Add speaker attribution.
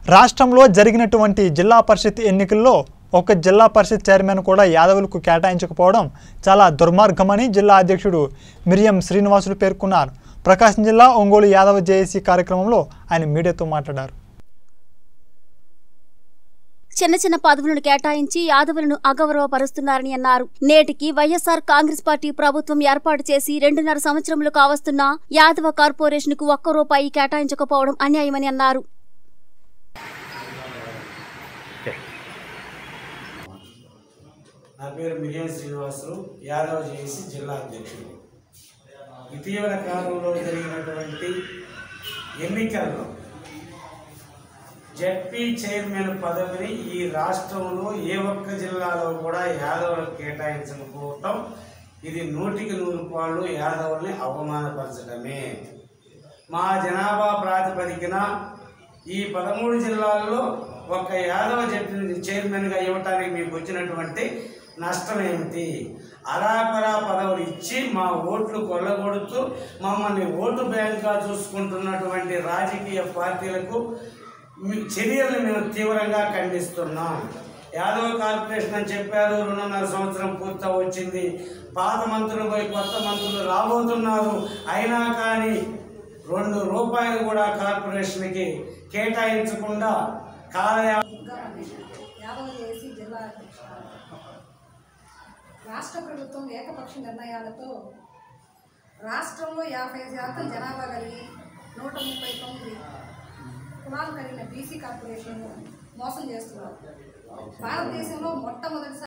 Speaker 1: రాష్ట్రంలో జరిగినటువంటి జిల్లా పరిషత్ ఎన్నికల్లో ఒక జిల్లా పరిషత్ చైర్మన్ కూడా యాదవులకు కేటాయించకపోవడం చాలా దుర్మార్గమని జిల్లా అధ్యక్షుడు మిరియం శ్రీనివాసులు పేర్కొన్నారు ప్రకాశం జిల్లా ఒంగోలు యాదవ జేఏసీ కార్యక్రమంలో ఆయన మీడియాతో మాట్లాడారు
Speaker 2: చిన్న చిన్న పదవులను కేటాయించి యాదవులను అగౌరవపరుస్తున్నారని అన్నారు నేటికి వైఎస్ఆర్ కాంగ్రెస్ పార్టీ ప్రభుత్వం ఏర్పాటు చేసి రెండున్నర సంవత్సరములు కావస్తున్నా యాదవ కార్పొరేషన్ కు ఒక్క రూపాయి కేటాయించకపోవడం అన్యాయమని అన్నారు
Speaker 3: నా పేరు మిలియన్ శ్రీనివాసులు యాదవ్ జేసి జిల్లా అధ్యక్షుడు ఇటీవల కాలంలో జరిగినటువంటి ఎన్నికల్లో జడ్పీ చైర్మన్ పదవిని ఈ రాష్ట్రంలో ఏ ఒక్క జిల్లాలో కూడా యాదవులకు కేటాయించకపోవటం ఇది నూటికి నూరు పాళ్ళు యాదవుల్ని అవమానపరచడమే మా జనాభా ప్రాతిపదికన ఈ పదమూడు జిల్లాల్లో ఒక యాదవ జడ్పీ చైర్మన్గా ఇవ్వటానికి మీకు వచ్చినటువంటి నష్టం ఏమిటి అరాపరా పదవులు ఇచ్చి మా ఓట్లు కొల్లగొడుతూ మమ్మల్ని ఓటు బ్యాంక్గా చూసుకుంటున్నటువంటి రాజకీయ పార్టీలకు మీ చర్యలను మేము తీవ్రంగా ఖండిస్తున్నాం యాదవ కార్పొరేషన్ అని చెప్పారు రెండున్నర సంవత్సరం పూర్తి వచ్చింది పాత మంత్రులు పోయి కొత్త మంత్రులు రాబోతున్నారు అయినా కానీ రెండు రూపాయలు కూడా కార్పొరేషన్కి కేటాయించకుండా కాలయా
Speaker 4: యాదవ చేసి జిల్లా అధ్యక్షుడు. రాష్ట్ర ప్రభుత్వం ఏకపక్ష నిర్ణయాలతో రాష్ట్రంలో యాభై శాతం జనాభా కలిగి నూట ముప్పై తొమ్మిది కులాలు కలిగిన బీసీ కార్పొరేషన్ మోసం చేస్తున్నారు భారతదేశంలో మొట్టమొదటిసారి